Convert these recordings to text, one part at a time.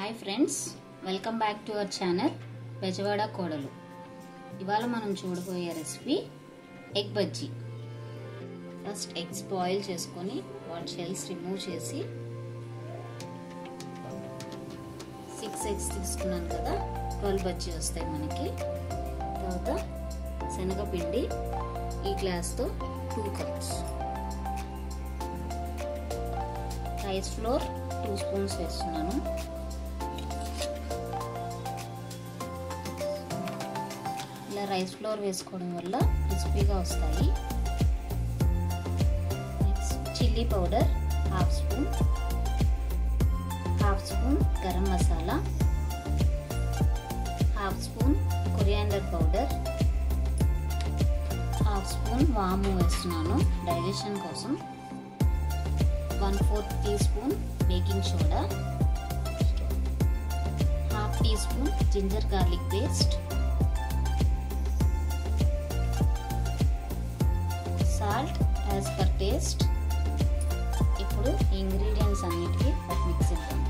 hi friends welcome back to our channel Bezawada కోడలు ఇవాళ మనం చూడబోయే recipe egg bajji first eggs boil చేసుకొని వాటి షెల్స్ రిమూవ్ చేసి సిక్స్ ఎగ్స్ తీసుకున్నాను కదా ట్వెల్వ్ బజ్జీ వస్తాయి మనకి తర్వాత శనగపిండి ఈ గ్లాస్తో two cups rice flour two spoons వేస్తున్నాను ఇలా రైస్ ఫ్లోర్ వేసుకోవడం వల్ల క్రిస్పీగా వస్తాయి next chilli powder half spoon half spoon garam masala half spoon coriander powder half spoon వాము వేస్తున్నాను డైజెషన్ కోసం one fourth teaspoon baking soda half teaspoon ginger garlic paste salt as per taste ఇప్పుడు ingredients అన్నిటికీ ఒక mix ఇద్దాం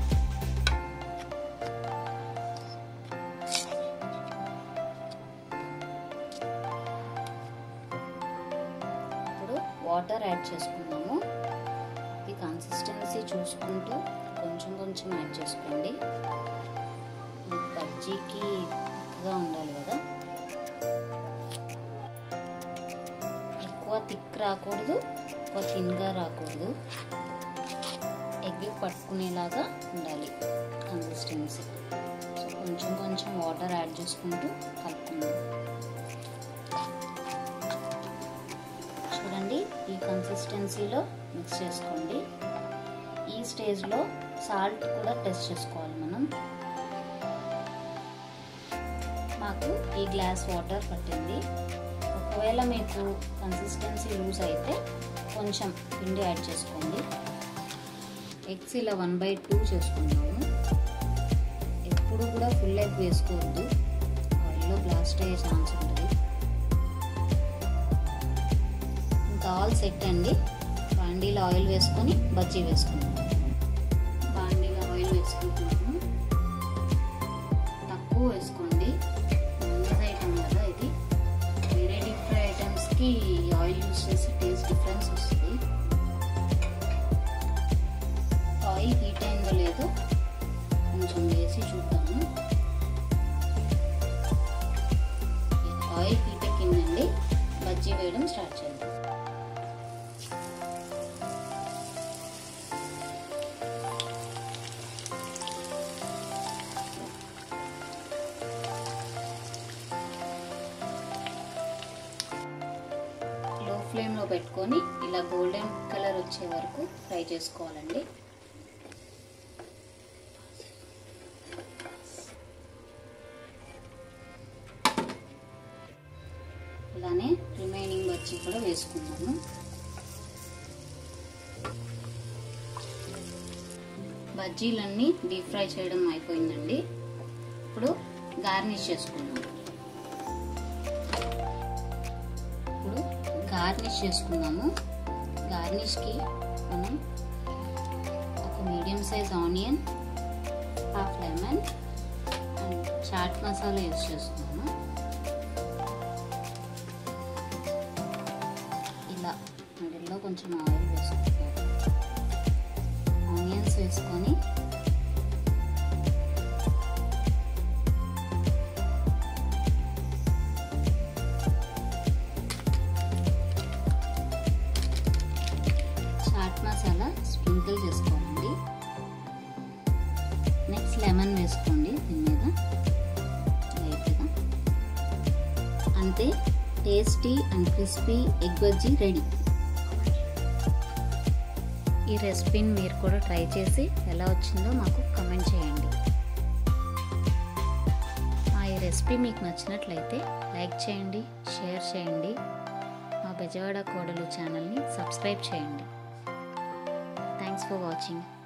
ఇప్పుడు water add చేసుకున్నాము ఈ కన్సిస్టెన్సీ చూసుకుంటూ కొంచెం కొంచెం యాడ్ చేసుకోండి బజ్జీకి థిక్గా ఉండాలి కదా ఎక్కువ థిక్ రాకూడదు ఎక్కువ థిన్గా రాకూడదు ఎగ్ పట్టుకునేలాగా ఉండాలి కన్సిస్టెన్సీ సో కొంచెం కొంచెం వాటర్ యాడ్ చేసుకుంటూ కలుపుకుందాం చూడండి ఈ కన్సిస్టెన్సీలో మిక్స్ చేసుకోండి ఈ స్టేజ్లో సాల్ట్ కూడా టెస్ట్ చేసుకోవాలి మనం మాకు ఈ గ్లాస్ వాటర్ పట్టింది ఒకవేళ మీకు కన్సిస్టెన్సీ లూజ్ అయితే కొంచెం పిండి యాడ్ చేసుకోండి ఎగ్స్ ఇలా వన్ బై టూ చేసుకున్నాము ఎప్పుడు కూడా ఫుల్ ఎగ్ వేసుకోవద్దు ఆయిల్లో బ్లాస్ట్ అయ్యే ఛాన్స్ ఉంటుంది ఇంకా ఆల్ సెట్ అండి బాండీలో ఆయిల్ వేసుకొని బజ్జీ వేసుకుందాం బాండీలో ఆయిల్ వేసుకుంటున్నాము తక్కువ వేసుకోండి నాన్ ఐటమ్ కదా ఇది వేరే డీప్ ఫ్రై ఐటమ్స్కి ఆయిల్ యూస్ చేసి టేస్ట్ డిఫరెన్స్ వస్తుంది ఆయిల్ హీట్ అయిందో లేదో కొంచెం వేసి చూద్దాము ఆయిల్ హీట్ ఎక్కిందండి బజ్జీ వేయడం స్టార్ట్ చేద్దాం లో ఫ్లేమ్లో పెట్టుకొని ఇలా గోల్డెన్ కలర్ వచ్చే వరకు ఫ్రై చేసుకోవాలండి ఇలానే రిమైనింగ్ వచ్చి కూడా వేసుకున్నాము బజ్జీలన్నీ డీప్ ఫ్రై చేయడం అయిపోయిందండి ఇప్పుడు గార్నిష్ చేసుకున్నాము ఇప్పుడు గార్నిష్ చేసుకున్నాము గార్నిష్కి మనం ఒక medium size onion half lemon and chaat masala use చేస్తున్నాను ఇలా మిడిల్లో కొంచెం ఆయిల్ వేసుకుంటాను ఆనియన్స్ వేసుకొని చాట్ మసాలా స్ప్రింకిల్ చేసుకోవాలండి నెక్స్ట్ లెమన్ వేసుకోండి దీని మీద లైట్గా అంతే tasty and crispy egg bajji ready ఈ రెసిపీని మీరు కూడా ట్రై చేసి ఎలా వచ్చిందో మాకు కమెంట్ చేయండి మా ఈ రెసిపీ మీకు నచ్చినట్లయితే లైక్ చేయండి షేర్ చేయండి మా బెజవాడ కోడలు ఛానల్ని సబ్స్క్రైబ్ చేయండి థ్యాంక్స్ ఫర్ వాచింగ్